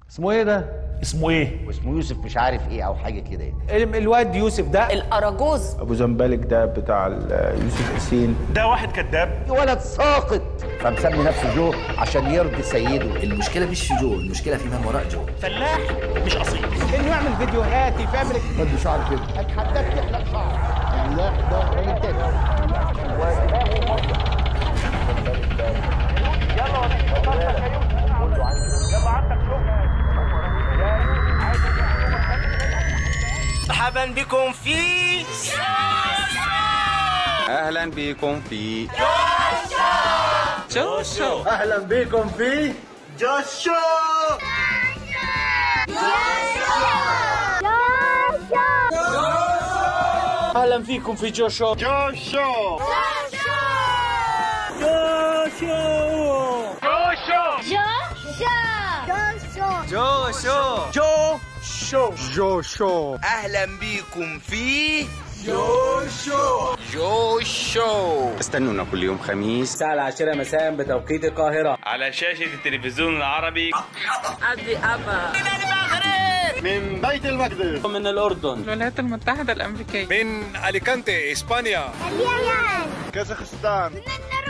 اسمه ايه ده؟ اسمه ايه؟ واسمه يوسف مش عارف ايه او حاجه كده يعني ال- الواد يوسف ده الأراجوز ابو زنبلك ده بتاع ال- يوسف حسين ده واحد كذاب ولد ساقط فمسمي نفسه جو عشان يرضي سيده المشكلة مش في جو المشكلة في من وراء جو فلاح مش اصيل انه يعمل فيديوهات يفبرك خد شعر كده اتحداك تحلق شعر يعني لا ده راجل تاني مرحبا بكم في اهلا بيكم في اهلا بكم في جوشو اهلا فيكم في جوشو جوشو جوشو جوشو جوشو اهلا بكم في جوشو جوشو استنونا كل يوم خميس الساعة العاشرة مساء بتوقيت القاهرة على شاشة التلفزيون العربي من بيت المقدس من الأردن الولايات المتحدة الأمريكية من اليكانتي اسبانيا كازاخستان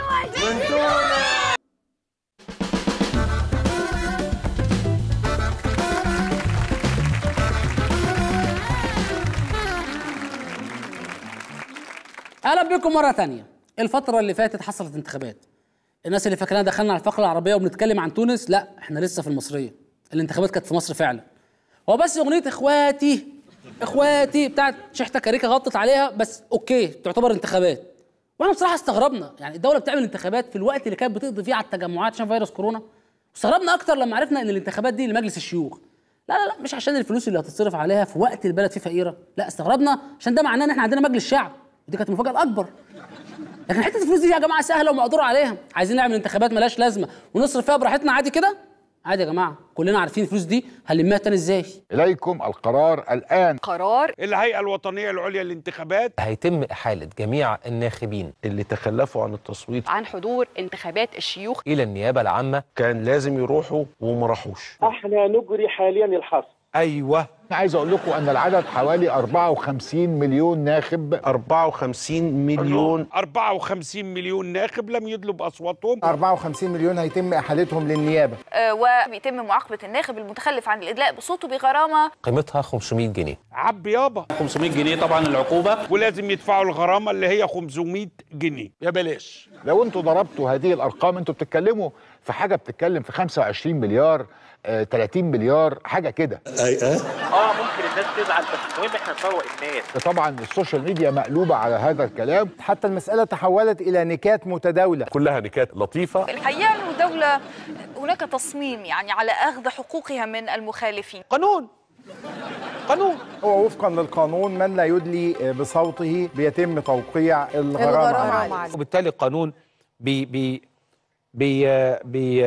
اهلا بكم مره تانية الفتره اللي فاتت حصلت انتخابات الناس اللي فاكرانا دخلنا على الفقره العربيه وبنتكلم عن تونس لا احنا لسه في المصريه الانتخابات كانت في مصر فعلا هو بس اغنيه اخواتي اخواتي بتاعت شحته كاريكا غطت عليها بس اوكي تعتبر انتخابات واحنا بصراحه استغربنا يعني الدوله بتعمل انتخابات في الوقت اللي كانت بتقضي فيه على التجمعات عشان فيروس كورونا واستغربنا اكتر لما عرفنا ان الانتخابات دي لمجلس الشيوخ لا لا لا مش عشان الفلوس اللي هتتصرف عليها في وقت البلد فيه فقيره لا استغربنا عشان ده معناه ان احنا عندنا مجلس شعب ودي كانت المفاجاه الاكبر لكن حته الفلوس دي يا جماعه سهله ومقدور عليها عايزين نعمل انتخابات ملهاش لازمه ونصرف فيها براحتنا عادي كده عادي يا جماعه كلنا عارفين الفلوس دي هنلمها تاني ازاي إليكم القرار الآن قرار الهيئة الوطنية العليا للانتخابات هيتم إحالة جميع الناخبين اللي تخلفوا عن التصويت عن حضور انتخابات الشيوخ إلى النيابة العامة كان لازم يروحوا وما راحوش احنا نجري حاليا الحصر ايوه أنا عايز أقول لكم أن العدد حوالي 54 مليون ناخب 54 مليون 54 مليون ناخب لم يدلب أصواتهم 54 مليون هيتم احالتهم للنيابه وبيتم معاقبة الناخب المتخلف عن الإدلاء بصوته بغرامة قيمتها 500 جنيه عب يابا 500 جنيه طبعا العقوبة ولازم يدفعوا الغرامة اللي هي 500 جنيه يا بلاش لو أنتوا ضربتوا هذه الأرقام أنتوا بتتكلموا في حاجة بتتكلم في 25 مليار آه 30 مليار حاجة كده اه ممكن الناس تزعل بس المهم احنا نفوق الناس طبعا السوشيال ميديا مقلوبة على هذا الكلام حتى المساله تحولت الى نكات متداوله كلها نكات لطيفه الحقيقة أن الدولة هناك تصميم يعني على أخذ حقوقها من المخالفين قانون قانون هو وفقا للقانون من لا يدلي بصوته بيتم توقيع الغرامه عليه. وبالتالي القانون بي بي بي بي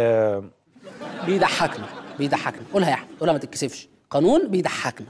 بيضحكنا بيضحكنا قولها يا احمد قولها ما تتكسفش قانون بيضحكنا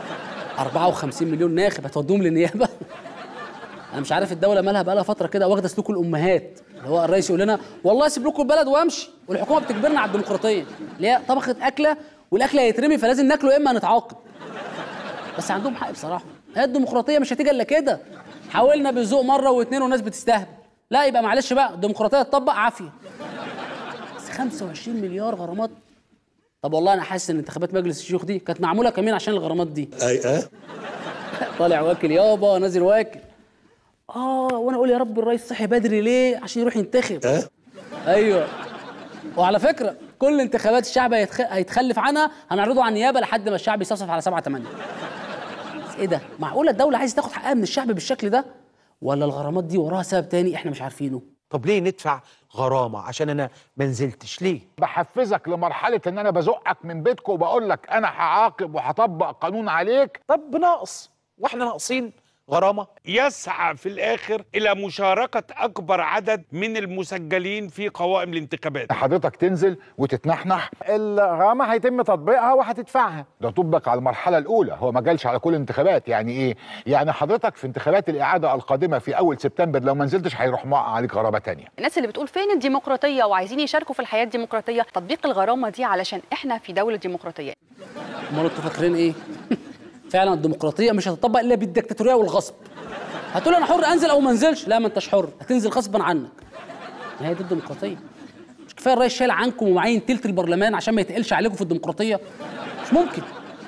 54 مليون ناخب هتودوهم للنيابه انا مش عارف الدوله مالها بقالها فتره كده واخده سلوك الامهات اللي هو الرئيس يقول لنا والله اسيب لكم البلد وامشي والحكومه بتجبرنا على الديمقراطيه اللي هي طبخت اكله والاكل هيترمي فلازم ناكله يا اما هنتعاقب بس عندهم حق بصراحه هي الديمقراطيه مش هتيجي الا كده حاولنا بالذوق مره واثنين والناس بتستهبل لا يبقى معلش بقى الديمقراطيه تطبق عافيه بس 25 مليار غرامات طب والله انا حاسس ان انتخابات مجلس الشيوخ دي كانت معموله كمان عشان الغرامات دي اي طالع واكل يابا نازل واكل اه وانا اقول يا رب الرئيس صحي بدري ليه عشان يروح ينتخب ايوه وعلى فكره كل انتخابات الشعب هيتخ... هيتخلف عنها هنعرضه على النيابه لحد ما الشعب يصفصف على 7 8 بس ايه ده معقوله الدوله عايزه تاخد حقها من الشعب بالشكل ده ولا الغرامات دي وراها سبب تاني احنا مش عارفينه طب ليه ندفع غرامة عشان أنا ما نزلتش ليه؟ بحفزك لمرحلة إن أنا بزقك من بيتك وبقول لك أنا هعاقب وهطبق قانون عليك طب ناقص واحنا ناقصين غرامه يسعى في الاخر الى مشاركه اكبر عدد من المسجلين في قوائم الانتخابات حضرتك تنزل وتتنحنح الغرامه هيتم تطبيقها وهتدفعها ده طبق على المرحله الاولى هو ما جالش على كل الانتخابات يعني ايه يعني حضرتك في انتخابات الاعاده القادمه في اول سبتمبر لو ما نزلتش هيروح موقع عليك غرامه تانية الناس اللي بتقول فين الديمقراطيه وعايزين يشاركوا في الحياه الديمقراطيه تطبيق الغرامه دي علشان احنا في دوله ديمقراطيه امال انتوا فاكرين ايه فعلا الديمقراطيه مش هتطبق الا بالدكتاتوريه والغصب هتقول انا حر انزل او ما انزلش لا ما انتش حر هتنزل غصبا عنك ما هي دي الديمقراطيه مش كفايه الرئيس شايل عنكم ومعين تلت البرلمان عشان ما يتقلش عليكم في الديمقراطيه مش ممكن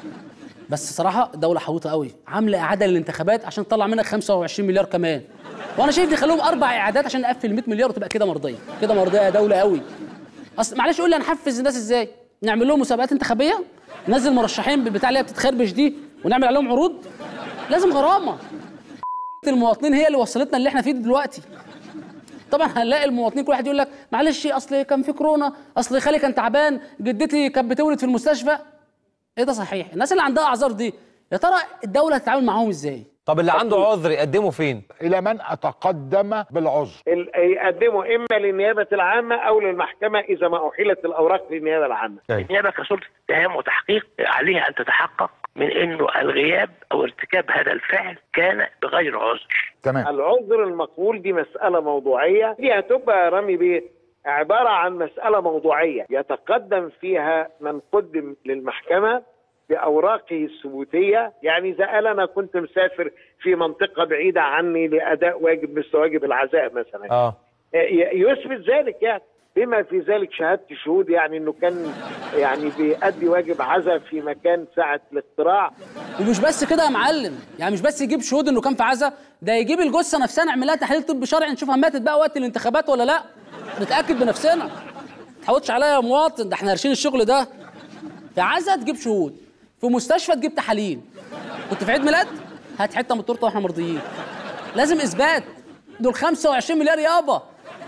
بس صراحه الدوله حويطه قوي عامله اعاده للانتخابات عشان تطلع منك 25 مليار كمان وانا شايف يخلوهم اربع اعادات عشان نقفل 100 مليار وتبقى كده مرضيه كده مرضيه يا دوله قوي اصل معلش قول لي هنحفز الناس ازاي نعمل لهم مسابقات انتخابيه ننزل مرشحين بالبتاع اللي هي بتتخربش دي ونعمل عليهم عروض لازم غرامه المواطنين هي اللي وصلتنا اللي احنا فيه دلوقتي طبعا هنلاقي المواطنين كل واحد يقول لك معلش اصل كان في كورونا اصل خالي كان تعبان جدتي كانت بتولد في المستشفى ايه ده صحيح الناس اللي عندها اعذار دي يا ترى الدوله هتتعامل معاهم ازاي طب اللي عنده عذر يقدمه فين الى من اتقدم بالعذر ال- يقدموا اما للنيابه العامه او للمحكمه اذا ما احيلت الاوراق للنيابه العامه. النيابه كسلطه اتهام وتحقيق عليها ان تتحقق من انه الغياب او ارتكاب هذا الفعل كان بغير عذر. تمام العذر المقبول دي مساله موضوعيه دي هتبقى يا رامي بيه عباره عن مساله موضوعيه يتقدم فيها من قدم للمحكمه باوراقه الثبوتيه يعني اذا قال انا كنت مسافر في منطقه بعيده عني لاداء واجب مثل واجب العزاء مثلا اه ي- يثبت ذلك يعني بما في ذلك شهاده شهود يعني انه كان يعني بيأدي واجب عزاء في مكان ساعه الاختراع ومش بس كده يا معلم يعني مش بس يجيب شهود انه كان في عزا ده يجيب الجثه نفسها نعمل لها تحليل طبي شرعي نشوفها ماتت بقى وقت الانتخابات ولا لا نتاكد بنفسنا ما تحاولش عليا يا مواطن ده احنا هارشين الشغل ده في عزا تجيب شهود في مستشفى تجيب تحاليل كنت في عيد ميلاد هات حته من التورته واحنا مرضيين لازم اثبات دول 25 مليار يابا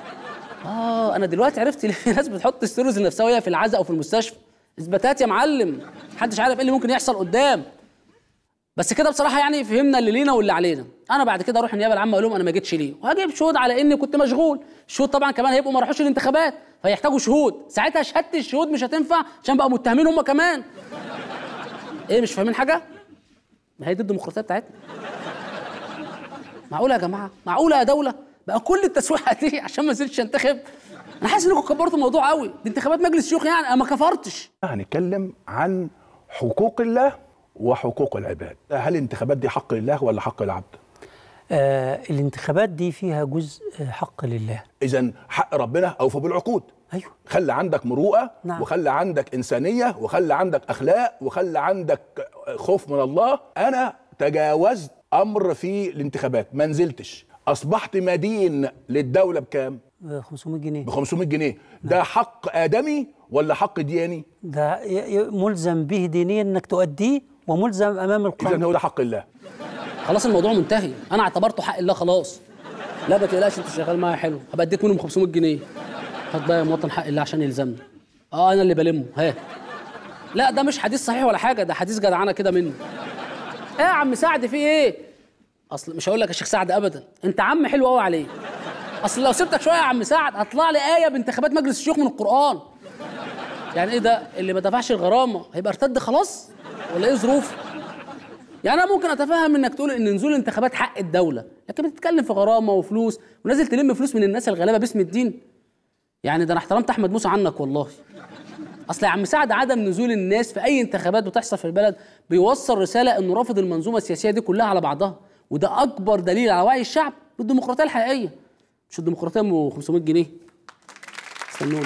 اه انا دلوقتي عرفت ليه في ناس بتحط ستوريز لنفسها وهي في العزا او في المستشفى اثباتات يا معلم محدش عارف ايه اللي ممكن يحصل قدام بس كده بصراحه يعني فهمنا اللي لينا واللي علينا انا بعد كده اروح النيابه العامه اقول لهم انا ما جيتش ليه وهجيب شهود على اني كنت مشغول الشهود طبعا كمان هيبقوا ما راحوش الانتخابات فيحتاجوا شهود ساعتها شهاده الشهود مش هتنفع عشان بقوا متهمين هم كمان ايه مش فاهمين حاجه ما هي دي الديمقراطيه بتاعتنا معقوله يا جماعه معقوله يا دوله بقى كل التسويحه دي عشان ما نزلتش انتخب انا حاسس انكم كبرتوا الموضوع قوي دي انتخابات مجلس شيوخ يعني انا ما كفرتش هنتكلم عن حقوق الله وحقوق العباد هل الانتخابات دي حق لله ولا حق العبد آه الانتخابات دي فيها جزء آه، حق لله اذا حق ربنا اوفى بالعقود ايوه خلي عندك مروءه نعم. وخلي عندك انسانيه وخلي عندك اخلاق وخلي عندك خوف من الله انا تجاوزت امر في الانتخابات ما نزلتش اصبحت مدين للدوله بكام آه، 500 جنيه ب 500 جنيه ده حق ادمي ولا حق دياني ده ي- ي- ملزم به دينيا انك تؤديه وملزم امام القانون اذا هو ده حق الله خلاص الموضوع منتهي انا اعتبرته حق الله خلاص لا ما تقلقش انت شغال معايا حلو هبقى اديك منهم 500 جنيه هات بقى يا مواطن حق الله عشان يلزمني اه انا اللي بلمه ها لا ده مش حديث صحيح ولا حاجه ده حديث جدعانه كده مني ايه يا عم سعد في ايه اصل مش هقول لك يا شيخ سعد ابدا انت عم حلو قوي عليك اصل لو سبتك شويه يا عم سعد هطلع لي ايه بانتخابات مجلس الشيوخ من القران يعني ايه ده اللي ما دفعش الغرامه هيبقى ارتد خلاص ولا ايه ظروفه يعني انا ممكن اتفهم انك تقول ان نزول الانتخابات حق الدوله لكن بتتكلم في غرامه وفلوس ونازل تلم فلوس من الناس الغلابه باسم الدين يعني ده انا احترمت احمد موسى عنك والله اصل يا عم سعد عدم نزول الناس في اي انتخابات بتحصل في البلد بيوصل رساله انه رافض المنظومه السياسيه دي كلها على بعضها وده اكبر دليل على وعي الشعب بالديمقراطيه الحقيقيه مش الديمقراطيه ام 500 جنيه استنوني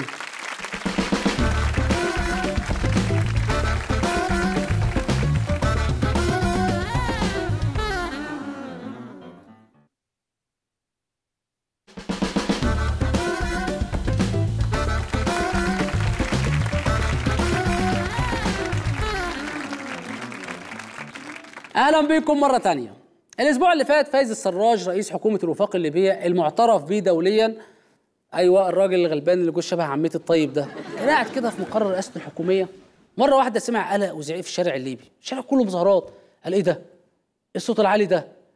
اهلا بكم مره تانية الاسبوع اللي فات فايز السراج رئيس حكومه الوفاق الليبيه المعترف به دوليا ايوه الراجل الغلبان اللي جوه شبه عمتي الطيب ده كان قاعد كده في مقر رئاسه الحكوميه مره واحده سمع قلق وزعيق في الشارع الليبي الشارع كله مظاهرات قال ايه ده ايه الصوت العالي ده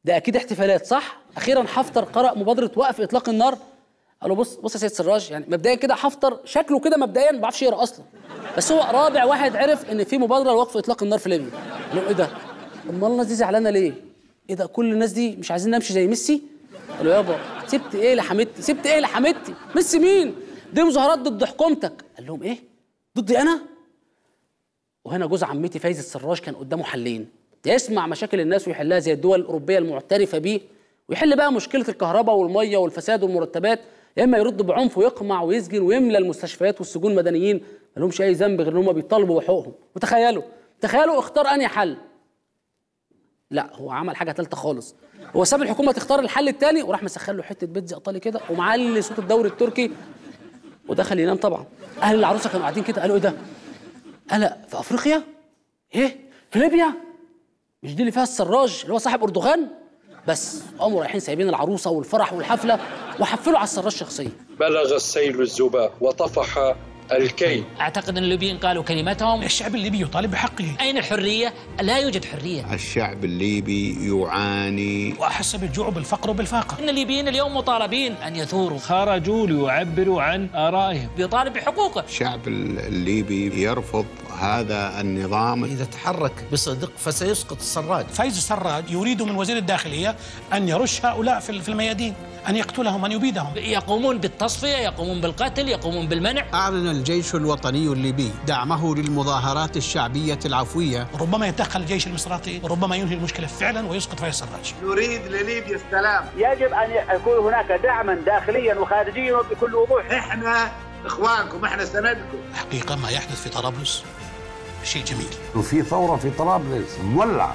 ده اكيد احتفالات صح اخيرا حفتر قرأ مبادره وقف اطلاق النار قال له بص بص يا سيد سراج يعني مبدئيا كده حفتر شكله كده مبدئيا ما بيعرفش يقرا اصلا بس هو رابع واحد عرف ان في مبادره لوقف اطلاق النار في ليبيا قال لهم ايه ده امال الناس دي زعلانه ليه ايه ده كل الناس دي مش عايزين نمشي زي ميسي قال له يابا سبت ايه لحميدتي سبت ايه لحميدتي ميسي مين دي مظاهرات ضد حكومتك قال لهم ايه ضدي انا وهنا جوز عمتي فايز السراج كان قدامه حلين يا يسمع مشاكل الناس ويحلها زي الدول الاوروبيه المعترفه بيه ويحل بقى مشكله الكهرباء والميه والفساد والمرتبات يا اما يرد بعنف ويقمع ويسجن ويملى المستشفيات والسجون مدنيين ما لهمش اي ذنب غير ان هم بيطالبوا بحقوقهم وتخيلوا تخيلوا اختار انهي حل لا هو عمل حاجه ثالثه خالص هو ساب الحكومه تختار الحل الثاني وراح مسخن له حته بيتزا ايطالي كده ومعلي صوت الدوري التركي ودخل ينام طبعا اهل العروسه كانوا قاعدين كده قالوا ايه ده قال في افريقيا ايه في ليبيا مش دي اللي فيها السراج اللي هو صاحب اردوغان بس قاموا رايحين سايبين العروسه والفرح والحفله وحفلوا على السراج شخصيا بلغ السيل الزباء وطفح الكي اعتقد ان الليبيين قالوا كلمتهم الشعب الليبي يطالب بحقه اين الحريه لا يوجد حريه الشعب الليبي يعاني واحس بالجوع وبالفقر وبالفاقه ان الليبيين اليوم مطالبين ان يثوروا خرجوا ليعبروا عن ارائهم بيطالب بحقوقه الشعب الليبي يرفض هذا النظام إذا تحرك بصدق فسيسقط السراج فايز السراج يريد من وزير الداخليه ان يرش هؤلاء في في الميادين ان يقتلهم ان يبيدهم يقومون بالتصفيه يقومون بالقتل يقومون بالمنع أعلن الجيش الوطني الليبي دعمه للمظاهرات الشعبية العفوية ربما يتدخل الجيش المصراتي وربما ينهي المشكله فعلا ويسقط فايز السراج نريد لليبيا السلام يجب ان يكون هناك دعما داخليا وخارجيا وبكل وضوح احنا اخوانكم احنا سندكم حقيقه ما يحدث في طرابلس شيء جميل وفي ثورة في طرابلس مولعة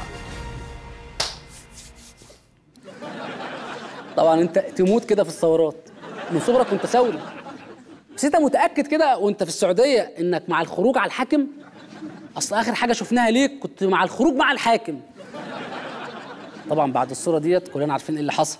طبعا انت تموت كده في الثورات من صغرك كنت ثوري بس انت متاكد كده وانت في السعوديه انك مع الخروج على الحاكم اصل اخر حاجه شفناها ليك كنت مع الخروج مع الحاكم طبعا بعد الصوره ديت كلنا عارفين ايه اللي حصل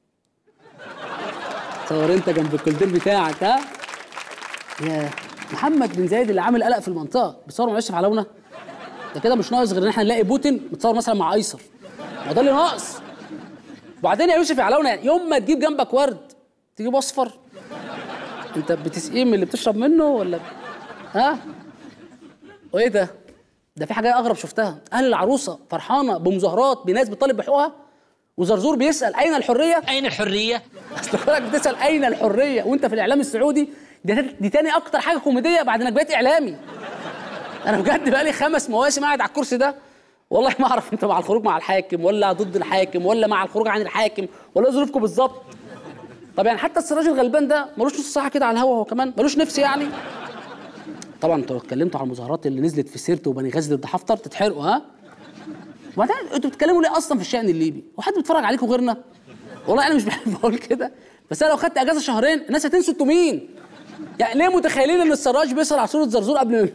تصور انت جنب الكولدير بتاعك ها يا محمد بن زايد اللي عامل قلق في المنطقه بيصور مع يوسف علونا ده كده مش ناقص غير ان احنا نلاقي بوتين متصور مثلا مع ايسر ما ده اللي ناقص وبعدين يا يوسف يا علونا يوم ما تجيب جنبك ورد تجيب اصفر انت بتسقيه من اللي بتشرب منه ولا ب... ها وايه ده ده في حاجه اغرب شفتها اهل العروسه فرحانه بمظاهرات بناس بتطالب بحقوقها وزرزور بيسال اين الحريه اين الحريه اصل كونك بتسال اين الحريه وانت في الاعلام السعودي دي, دي تاني اكتر حاجه كوميديه بعد انك بقيت اعلامي انا بجد بقالي خمس مواسم قاعد على الكرسي ده والله ما اعرف انت مع الخروج مع الحاكم ولا ضد الحاكم ولا مع الخروج عن الحاكم ولا إيه ظروفكم بالظبط طب يعني حتى السراج الغلبان ده ملوش نص ساعه كده على الهوا هو كمان ملوش نفس يعني طبعا انتوا اتكلمتوا على المظاهرات اللي نزلت في سيرت وبني غازي ضد حفتر تتحرقوا ها وبعدين انتوا بتتكلموا ليه اصلا في الشان الليبي هو حد بيتفرج عليكم غيرنا والله انا مش بحب اقول كده بس انا لو خدت اجازه شهرين الناس هتنسوا انتوا مين يعني ليه متخيلين ان السراج بيسهر على صوره زرزور قبل ما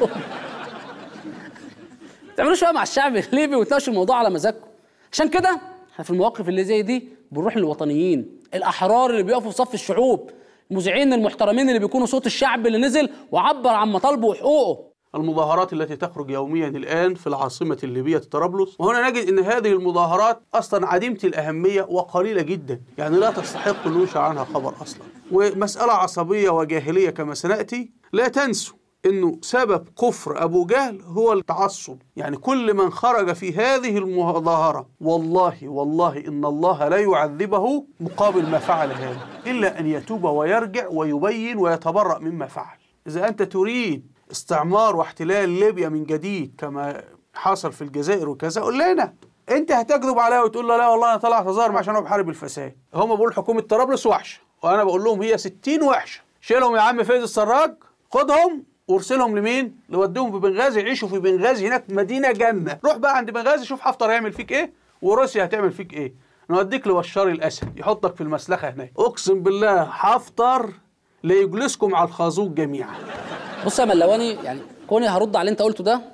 تعملوش بقى مع الشعب الليبي وتناقشوا الموضوع على مزاجكم عشان كده احنا في المواقف اللي زي دي بنروح للوطنيين الاحرار اللي بيقفوا في صف الشعوب المذيعين المحترمين اللي بيكونوا صوت الشعب اللي نزل وعبر عن مطالبه وحقوقه المظاهرات التي تخرج يوميا الآن في العاصمة الليبية طرابلس وهنا نجد أن هذه المظاهرات أصلا عديمة الأهمية وقليلة جدا يعني لا تستحق النشر عنها خبر أصلا ومسألة عصبية وجاهلية كما سنأتي لا تنسوا انه سبب كفر ابو جهل هو التعصب يعني كل من خرج في هذه المظاهره والله والله ان الله لا يعذبه مقابل ما فعل هذا الا ان يتوب ويرجع ويبين ويتبرأ مما فعل اذا انت تريد استعمار واحتلال ليبيا من جديد كما حصل في الجزائر وكذا قول لنا انت هتكذب عليا وتقول له لا والله انا طلعت اظاهر عشان انا بحارب الفساد هم بيقولوا حكومه طرابلس وحشه وانا بقول لهم هي 60 وحشه شيلهم يا عم فايز السراج خدهم وارسلهم لمين؟ لوديهم في بنغازي يعيشوا في بنغازي هناك مدينه جنه، روح بقى عند بنغازي شوف حفتر هيعمل فيك ايه وروسيا هتعمل فيك ايه. نوديك لبشار الاسد يحطك في المسلخه هناك، اقسم بالله حفتر ليجلسكم على الخازوق جميعا. بص يا ملواني يعني كوني هرد على اللي انت قلته ده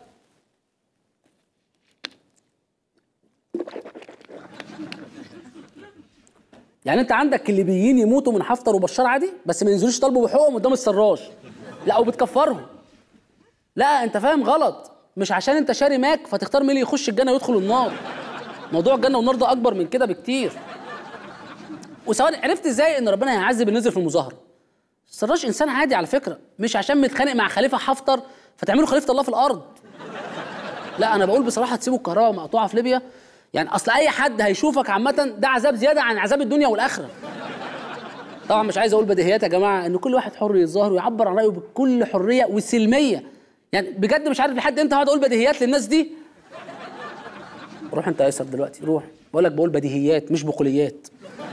يعني انت عندك الليبيين يموتوا من حفتر وبشار عادي بس ما ينزلوش يطالبوا بحقوقهم قدام السراج لا وبتكفرهم لا انت فاهم غلط مش عشان انت شاري ماك فتختار مين اللي يخش الجنه ويدخل النار موضوع الجنه والنار ده اكبر من كده بكتير وسواء عرفت ازاي ان ربنا هيعذب النزل في المظاهره السراج انسان عادي على فكره مش عشان متخانق مع خليفه حفتر فتعملوا خليفه الله في الارض لا انا بقول بصراحه تسيبوا الكهرباء مقطوعه في ليبيا يعني اصل اي حد هيشوفك عامه ده عذاب زياده عن عذاب الدنيا والاخره طبعا مش عايز اقول بديهيات يا جماعه ان كل واحد حر يتظاهر ويعبر عن رايه بكل حريه وسلميه يعني بجد مش عارف لحد امتى هقعد اقول بديهيات للناس دي روح انت يا ايسر دلوقتي روح بقول لك بقول بديهيات مش بقوليات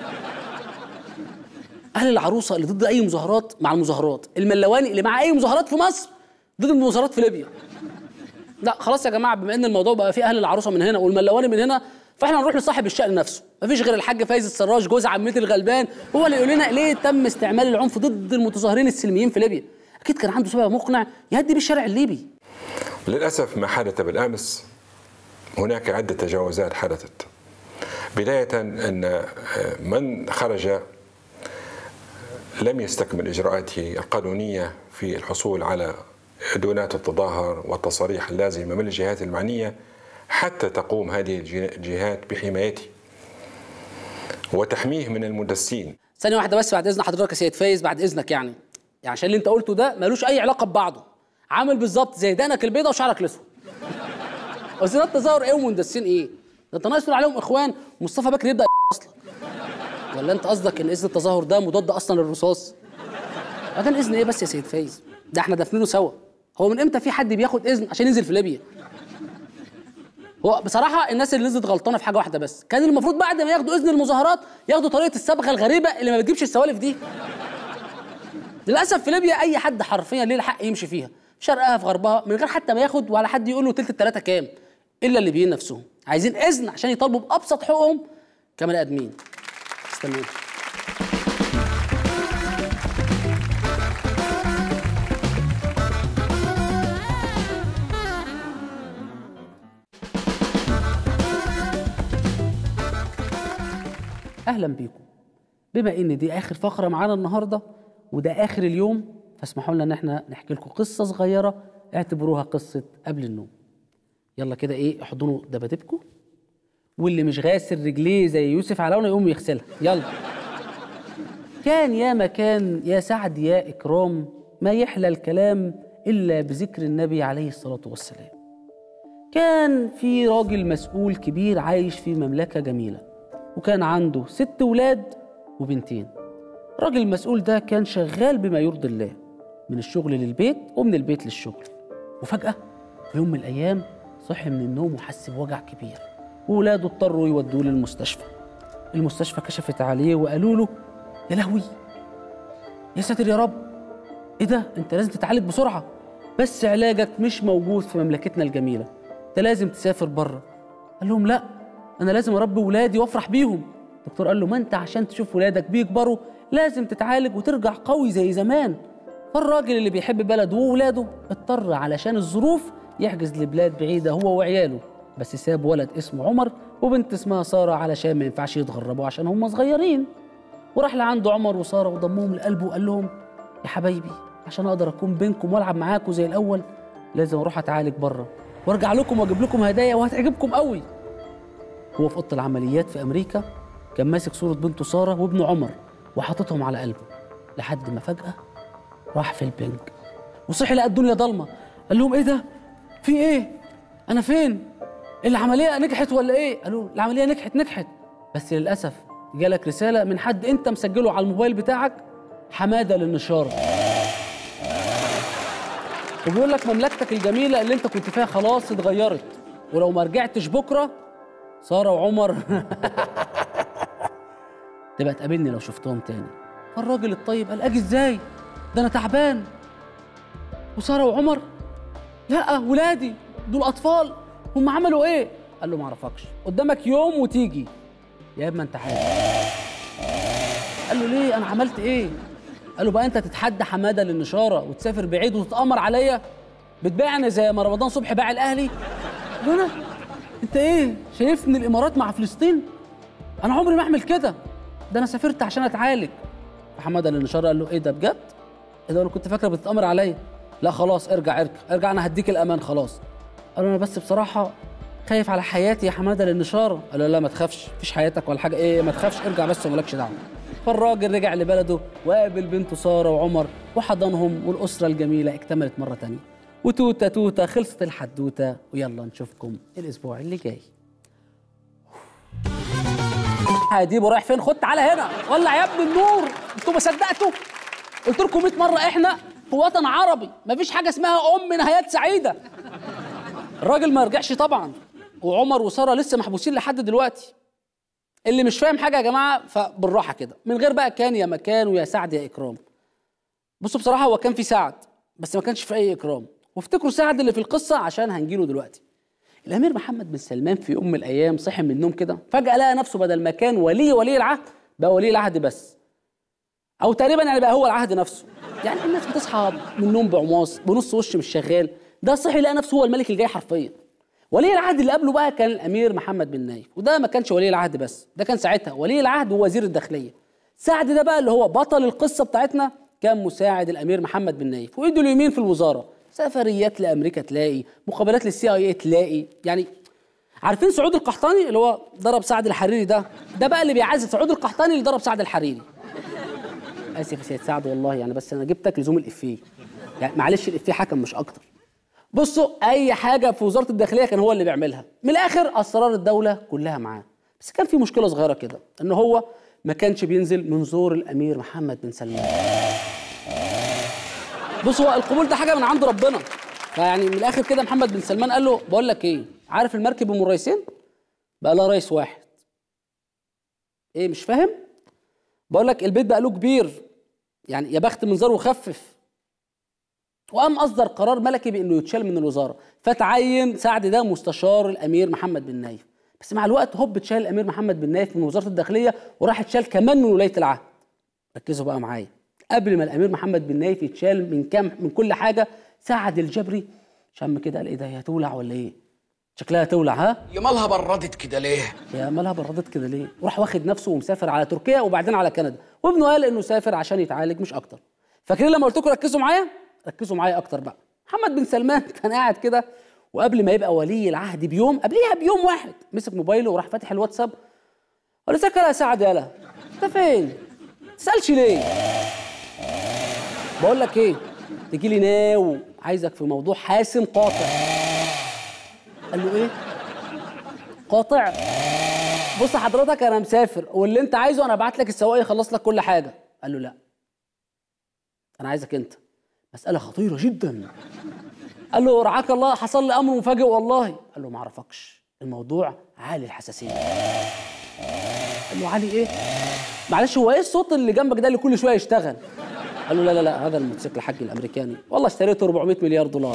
اهل العروسه اللي ضد اي مظاهرات مع المظاهرات الملواني اللي مع اي مظاهرات في مصر ضد المظاهرات في ليبيا لا خلاص يا جماعه بما ان الموضوع بقى فيه اهل العروسه من هنا والملواني من هنا فاحنا هنروح لصاحب الشأن نفسه مفيش غير الحاج فايز السراج جوز عمتي الغلبان هو اللي يقول لنا ليه تم استعمال العنف ضد المتظاهرين السلميين في ليبيا اكيد كان عنده سبب مقنع يهدي بيه الشارع الليبي للأسف ما حدث بالأمس هناك عدة تجاوزات حدثت بداية أن من خرج لم يستكمل إجراءاته القانونية في الحصول على دونات التظاهر والتصاريح اللازمة من الجهات المعنية حتى تقوم هذه الجهات بحمايته وتحميه من المدسين ثانيه واحده بس بعد اذن حضرتك يا سيد فايز بعد اذنك يعني يعني عشان اللي انت قلته ده ملوش اي علاقه ببعضه عامل بالظبط زي دقنك البيضه وشعرك الاسود وزيرات التظاهر ايه ومندسين ايه ده انت ناقص تقول عليهم اخوان ومصطفى بكر يبدا اصلا ولا انت قصدك ان اذن التظاهر ده مضاد اصلا للرصاص بعدين اذن ايه بس يا سيد فايز ده احنا دافنينه سوا هو من امتى في حد بياخد اذن عشان ينزل في ليبيا هو بصراحه الناس اللي نزلت غلطانه في حاجه واحده بس كان المفروض بعد ما ياخدوا اذن المظاهرات ياخدوا طريقه الصبغه الغريبه اللي ما بتجيبش السوالف دي للاسف في ليبيا اي حد حرفيا ليه الحق يمشي فيها في شرقها في غربها من غير حتى ما ياخد ولا حد يقول له تلت التلاته كام الا الليبيين نفسهم عايزين اذن عشان يطالبوا بابسط حقوقهم كبني ادمين استنوني اهلا بيكم بما ان دي اخر فقره معانا النهارده وده اخر اليوم فاسمحوا لنا ان احنا نحكي لكم قصه صغيره اعتبروها قصه قبل النوم يلا كده ايه احضنوا دبادبكم واللي مش غاسل رجليه زي يوسف علاونه يقوم يغسلها يلا كان يا مكان يا سعد يا اكرام ما يحلى الكلام الا بذكر النبي عليه الصلاه والسلام كان في راجل مسؤول كبير عايش في مملكه جميله وكان عنده ست ولاد وبنتين الراجل المسؤول ده كان شغال بما يرضي الله من الشغل للبيت ومن البيت للشغل وفجأة في يوم من الأيام صحي من النوم وحس بوجع كبير وولاده اضطروا يودوه للمستشفى المستشفى كشفت عليه وقالوا له يا لهوي يا ساتر يا رب ايه ده انت لازم تتعالج بسرعة بس علاجك مش موجود في مملكتنا الجميلة انت لازم تسافر بره قال لهم لا انا لازم اربي ولادي وافرح بيهم الدكتور قال له ما انت عشان تشوف ولادك بيكبروا لازم تتعالج وترجع قوي زي زمان فالراجل اللي بيحب بلده وولاده اضطر علشان الظروف يحجز لبلاد بعيدة هو وعياله بس ساب ولد اسمه عمر وبنت اسمها سارة علشان ما ينفعش يتغربوا عشان هم صغيرين وراح لعنده عمر وسارة وضمهم لقلبه وقال لهم يا حبايبي عشان اقدر اكون بينكم والعب معاكم زي الاول لازم اروح اتعالج بره وارجع لكم واجيب لكم هدايا وهتعجبكم قوي هو في اوضه العمليات في امريكا كان ماسك صوره بنته ساره وابنه عمر وحاططهم على قلبه لحد ما فجاه راح في البنج وصحي لقى الدنيا ضلمه قال لهم ايه ده في ايه انا فين العمليه نجحت ولا ايه قالوا العمليه نجحت نجحت بس للاسف جالك رساله من حد انت مسجله على الموبايل بتاعك حماده للنشاره وبيقول لك مملكتك الجميله اللي انت كنت فيها خلاص اتغيرت ولو ما رجعتش بكره ساره وعمر تبقى تقابلني لو شفتهم تاني فالراجل الطيب قال اجي ازاي ده انا تعبان وساره وعمر لا ولادي دول اطفال هم عملوا ايه قال له ما اعرفكش قدامك يوم وتيجي يا اما انت حاجه قال له ليه انا عملت ايه قال له بقى انت تتحدى حماده للنشاره وتسافر بعيد وتتامر عليا بتبيعني زي ما رمضان صبحي باع الاهلي قال له انا انت ايه شايفني الامارات مع فلسطين انا عمري ما اعمل كده ده انا سافرت عشان اتعالج فحماده للنشاره قال له ايه ده بجد ايه ده انا كنت فاكره بتتامر عليا لا خلاص ارجع ارجع ارجع انا هديك الامان خلاص قال له انا بس بصراحه خايف على حياتي يا حماده للنشاره قال له لا ما تخافش مفيش حياتك ولا حاجه ايه ما تخافش ارجع بس ومالكش دعوه فالراجل رجع لبلده وقابل بنته ساره وعمر وحضنهم والاسره الجميله اكتملت مره تانية وتوته توته خلصت الحدوته ويلا نشوفكم الاسبوع اللي جاي هديبه رايح فين خد تعالى هنا ولع يا ابن النور انتوا ما صدقتوا قلت لكم 100 مره احنا في وطن عربي مفيش حاجه اسمها ام نهايات سعيده الراجل ما رجعش طبعا وعمر وساره لسه محبوسين لحد دلوقتي اللي مش فاهم حاجه يا جماعه فبالراحه كده من غير بقى كان يا مكان ويا سعد يا اكرام بصوا بصراحه هو كان في سعد بس ما كانش في اي اكرام وافتكروا سعد اللي في القصه عشان هنجيله دلوقتي الامير محمد بن سلمان في يوم من الايام صحي من النوم كده فجاه لقى نفسه بدل ما كان ولي ولي العهد بقى ولي العهد بس او تقريبا يعني بقى هو العهد نفسه يعني الناس بتصحى من النوم بعماص بنص وش مش شغال ده صحي لقى نفسه هو الملك الجاي حرفيا ولي العهد اللي قبله بقى كان الامير محمد بن نايف وده ما كانش ولي العهد بس ده كان ساعتها ولي العهد ووزير الداخليه سعد ده بقى اللي هو بطل القصه بتاعتنا كان مساعد الامير محمد بن نايف وايده اليمين في الوزاره سفريات لامريكا تلاقي مقابلات للسي اي اي تلاقي يعني عارفين سعود القحطاني اللي هو ضرب سعد الحريري ده ده بقى اللي بيعزز سعود القحطاني اللي ضرب سعد الحريري اسف يا سيد سعد والله يعني بس انا جبتك لزوم الافيه يعني معلش الافيه حكم مش اكتر بصوا اي حاجه في وزاره الداخليه كان هو اللي بيعملها من الاخر اسرار الدوله كلها معاه بس كان في مشكله صغيره كده ان هو ما كانش بينزل من زور الامير محمد بن سلمان بص هو القبول ده حاجه من عند ربنا فيعني من الاخر كده محمد بن سلمان قال له بقول لك ايه عارف المركب ام رئيسين بقى لها رئيس واحد ايه مش فاهم بقول لك البيت بقى له كبير يعني يا بخت منظره وخفف وقام اصدر قرار ملكي بانه يتشال من الوزاره فتعين سعد ده مستشار الامير محمد بن نايف بس مع الوقت هوب اتشال الامير محمد بن نايف من وزاره الداخليه وراح اتشال كمان من ولايه العهد ركزوا بقى معايا قبل ما الامير محمد بن نايف يتشال من كام من كل حاجه سعد الجبري شم كده قال ايه ده هي هتولع ولا ايه شكلها تولع ها يا مالها بردت كده ليه؟ يا مالها بردت كده ليه وراح واخد نفسه ومسافر على تركيا وبعدين على كندا وابنه قال انه سافر عشان يتعالج مش اكتر فاكرين لما قلت لكم ركزوا معايا ركزوا معايا اكتر بقى محمد بن سلمان كان قاعد كده وقبل ما يبقى ولي العهد بيوم قبليها بيوم واحد مسك موبايله وراح فاتح الواتساب قال له سكر يا سعد يالا انت فين تسالش ليه بقول لك ايه تجي لي ناو عايزك في موضوع حاسم قاطع قال له ايه قاطع بص حضرتك انا مسافر واللي انت عايزه انا ابعت لك السواق يخلص لك كل حاجه قال له لا انا عايزك انت مساله خطيره جدا قال له رعاك الله حصل لي امر مفاجئ والله قال له ما اعرفكش الموضوع عالي الحساسيه قال له عالي ايه معلش هو ايه الصوت اللي جنبك ده اللي كل شويه يشتغل قال له لا لا لا هذا الموتوسيكل حقي الامريكاني والله اشتريته 400 مليار دولار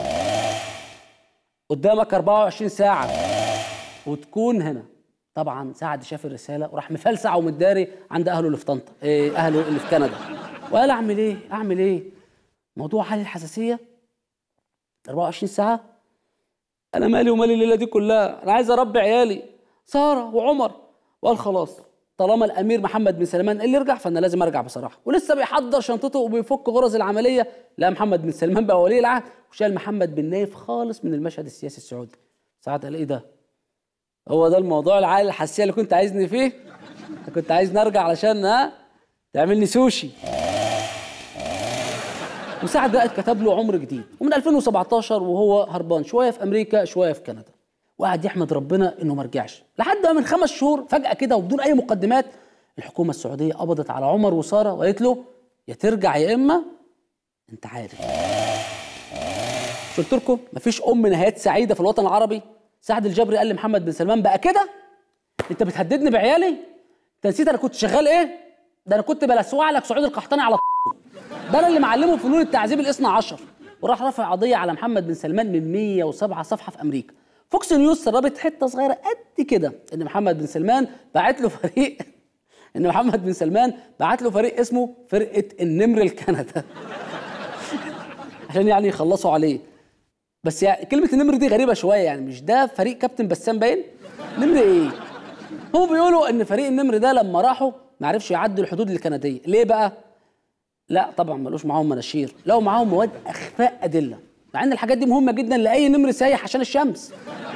قدامك 24 ساعه وتكون هنا طبعا سعد شاف الرساله وراح مفلسع ومتداري عند اهله اللي في طنطا إيه اهله اللي في كندا وقال اعمل ايه اعمل ايه موضوع حل الحساسيه 24 ساعه انا مالي ومالي الليله دي كلها انا عايز اربي عيالي ساره وعمر وقال خلاص طالما الامير محمد بن سلمان اللي يرجع فانا لازم ارجع بصراحه ولسه بيحضر شنطته وبيفك غرز العمليه لا محمد بن سلمان بقى ولي العهد وشال محمد بن نايف خالص من المشهد السياسي السعودي سعد قال ايه ده هو ده الموضوع العالي الحساسيه اللي كنت عايزني فيه أنت كنت عايز نرجع علشان ها تعملني سوشي وسعد بقى اتكتب له عمر جديد ومن 2017 وهو هربان شويه في امريكا شويه في كندا وقعد يحمد ربنا انه ما رجعش لحد ما من خمس شهور فجاه كده وبدون اي مقدمات الحكومه السعوديه قبضت على عمر وساره وقالت له يا ترجع يا اما انت عارف مش قلت لكم مفيش ام نهايات سعيده في الوطن العربي سعد الجبري قال لمحمد بن سلمان بقى كده انت بتهددني بعيالي انت نسيت انا كنت شغال ايه ده انا كنت بلسوع لك سعود القحطاني على ده انا اللي معلمه فنون التعذيب الاثنى عشر وراح رفع قضيه على محمد بن سلمان من 107 صفحه في امريكا فوكس نيوز سربت حته صغيره قد كده ان محمد بن سلمان بعت له فريق ان محمد بن سلمان بعت له فريق اسمه فرقه النمر الكندا عشان يعني يخلصوا عليه بس يعني كلمه النمر دي غريبه شويه يعني مش ده فريق كابتن بسام باين نمر ايه هم بيقولوا ان فريق النمر ده لما راحوا ما عرفش يعدوا الحدود الكنديه ليه بقى لا طبعا ملوش معاهم مناشير لقوا معاهم مواد اخفاء ادله مع ان الحاجات دي مهمه جدا لاي نمر سايح عشان الشمس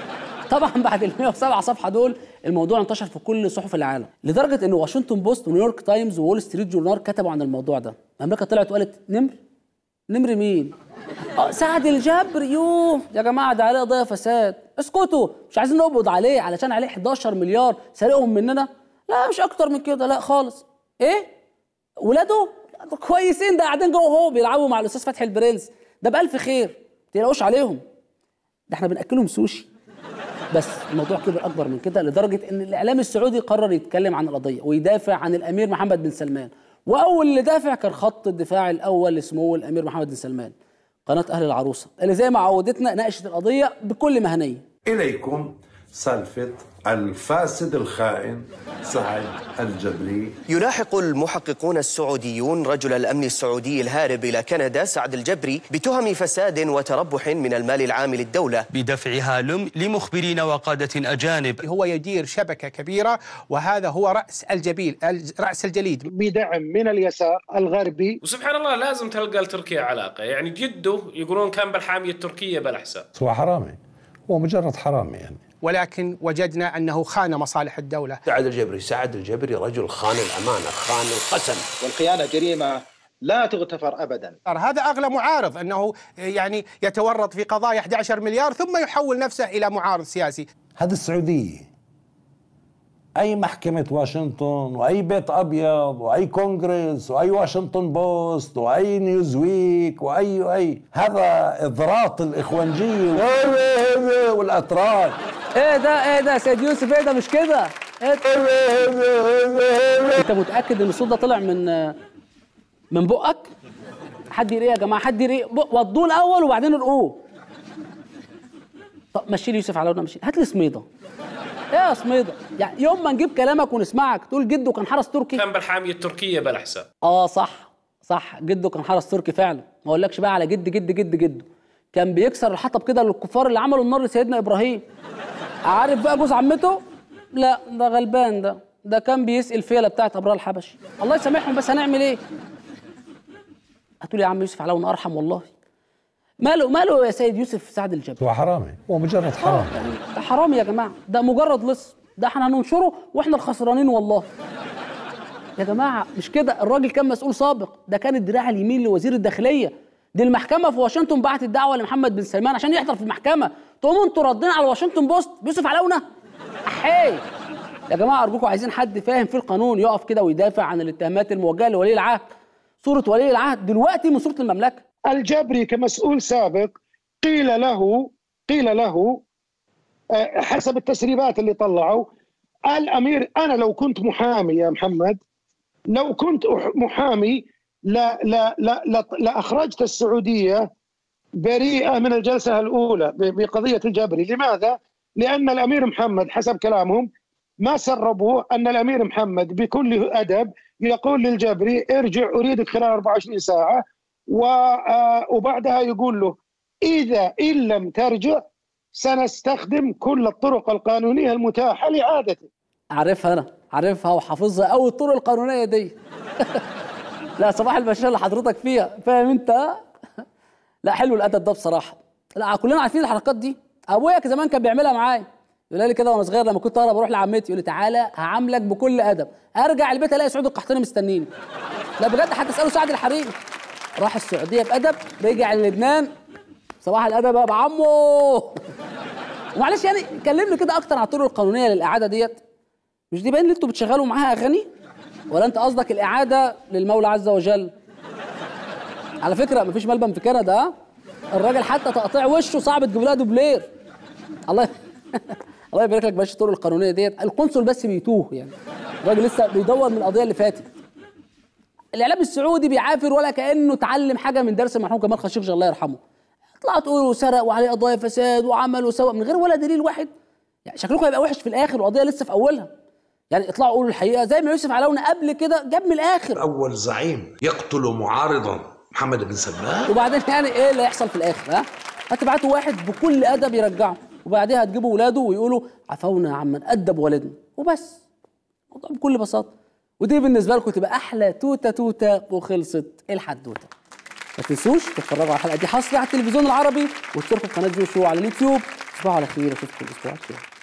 طبعا بعد ال 107 صفحه دول الموضوع انتشر في كل صحف العالم لدرجه ان واشنطن بوست ونيويورك تايمز وول ستريت جورنال كتبوا عن الموضوع ده امريكا طلعت وقالت نمر نمر مين اه سعد الجبر يوه يا جماعه ده عليه قضيه فساد اسكتوا مش عايزين نقبض عليه علشان عليه 11 مليار سارقهم مننا لا مش اكتر من كده لا خالص ايه ولاده ده كويسين ده قاعدين جوه اهو بيلعبوا مع الاستاذ فتحي البرنس ده بألف خير ما تقلقوش عليهم ده احنا بناكلهم سوشي بس الموضوع كبر اكبر من كده لدرجه ان الاعلام السعودي قرر يتكلم عن القضيه ويدافع عن الامير محمد بن سلمان واول اللي دافع كان خط الدفاع الاول لسمو الامير محمد بن سلمان قناه اهل العروسه اللي زي ما عودتنا ناقشت القضيه بكل مهنيه إليكم سالفة الفاسد الخائن سعد الجبري يلاحق المحققون السعوديون رجل الأمن السعودي الهارب إلى كندا سعد الجبري بتهم فساد وتربح من المال العام للدولة بدفعها لم- لمخبرين وقادة أجانب هو يدير شبكة كبيرة وهذا هو رأس الجبيل رأس الجليد بدعم من اليسار الغربي وسبحان الله لازم تلقى لتركيا علاقة يعني جده يقولون كان بالحامية التركية بلا حساب هو حرامي هو مجرد حرامي يعني ولكن وجدنا أنه خان مصالح الدولة سعد الجبري سعد الجبري رجل خان الأمانة خان القسم والخيانة جريمة لا تغتفر أبدا هذا أغلى معارض أنه يعني يتورط في قضايا 11 مليار ثم يحول نفسه إلى معارض سياسي هذه السعودية أي محكمة واشنطن وأي بيت أبيض وأي كونغرس وأي واشنطن بوست وأي نيوزويك وأي وأي هذا إضراط الإخوانجية والأتراك ايه ده ايه ده يا سيد يوسف ايه ده مش كده إيه انت متاكد ان الصوت ده طلع من من بقك حد يريه يا جماعه حد يريه بق- وضوه الاول وبعدين ارقوه طب مشي لي يوسف على ودنا مشي هات لي سميضه ايه يا سميضه يعني يوم ما نجيب كلامك ونسمعك تقول جده كان حرس تركي كان بالحامية التركية بلا حساب اه صح صح جده كان حرس تركي فعلا ما اقولكش بقى على جد جد جد جده كان بيكسر الحطب كده للكفار اللي عملوا النار لسيدنا ابراهيم عارف بقى جوز عمته لا ده غلبان ده ده كان بيسقي الفيله بتاعت ابرار الحبشي الله يسامحهم بس هنعمل ايه هتقول يا عم يوسف علون ارحم والله ماله ماله يا سيد يوسف سعد الجبل هو حرامي هو مجرد حرامي ده حرام يا جماعه ده مجرد لص ده احنا هننشره واحنا الخسرانين والله يا جماعه مش كده الراجل كان مسؤول سابق ده كان الدراع اليمين لوزير الداخليه دي المحكمه في واشنطن بعتت دعوه لمحمد بن سلمان عشان يحضر في المحكمه تقوموا انتوا ردين على واشنطن بوست بيوسف علونه احي يا جماعه ارجوكم عايزين حد فاهم في القانون يقف كده ويدافع عن الاتهامات الموجهه لولي العهد صوره ولي العهد دلوقتي من صوره المملكه الجبري كمسؤول سابق قيل له قيل له آه، حسب التسريبات اللي طلعوا الامير انا لو كنت محامي يا محمد لو كنت أح- محامي لا لا لا لا, لا اخرجت السعوديه بريئه من الجلسه الاولى ب- بقضيه الجبري، لماذا؟ لان الامير محمد حسب كلامهم ما سربوا ان الامير محمد بكل ادب يقول للجبري ارجع اريدك خلال 24 ساعه و- آه، وبعدها يقول له اذا ان لم ترجع سنستخدم كل الطرق القانونيه المتاحه لاعادتك. عارفها انا عارفها وحافظها قوي الطرق القانونيه دي لا صباح البشر اللي حضرتك فيها فاهم انت لا حلو الادب ده بصراحه لا كلنا عارفين الحركات دي ابويا زمان كان بيعملها معايا يقول لي كده وانا صغير لما كنت اقرب اروح لعمتي يقول لي تعالى هعاملك بكل ادب ارجع البيت الاقي سعود القحطاني مستنيني لا بجد حتى اساله سعد الحريري راح السعوديه بادب رجع للبنان صباح الادب يا ابو عمو ومعلش يعني كلمني كده اكتر عن الطرق القانونيه للاعاده ديت مش دي باين اللي انتوا بتشغلوا معاها اغاني ولا انت قصدك الاعاده للمولى عز وجل على فكره مفيش ملبن في كندا ها الراجل حتى تقطيع وشه صعب تجيب لها دوبلير الله الله يبارك لك بلاش الطرق القانونيه ديت القنصل بس بيتوه يعني الراجل لسه بيدور من القضيه اللي فاتت الاعلام السعودي بيعافر ولا كانه اتعلم حاجه من درس المرحوم كمال خشيقجي الله يرحمه طلعوا تقولوا سرق وعليه قضايا فساد وعمل وسوى من غير ولا دليل واحد يعني شكلكم هيبقى وحش في الاخر والقضيه لسه في اولها يعني اطلعوا قولوا الحقيقه زي ما يوسف علونا قبل كده جاب من الاخر أول زعيم يقتل معارضا محمد بن سلمان وبعدين يعني ايه اللي هيحصل في الاخر ها هتبعتوا واحد بكل ادب يرجعه وبعديها هتجيبوا ولاده ويقولوا عفونا عمن ادب والدنا وبس الموضوع بكل بساطه ودي بالنسبه لكم تبقى احلى توته توته وخلصت الحدوته ما تنسوش تتفرجوا على الحلقه دي حصري على التلفزيون العربي وتشتركوا في قناه جو شو على اليوتيوب تصبحوا على خير اشوفكم الاسبوع الجاي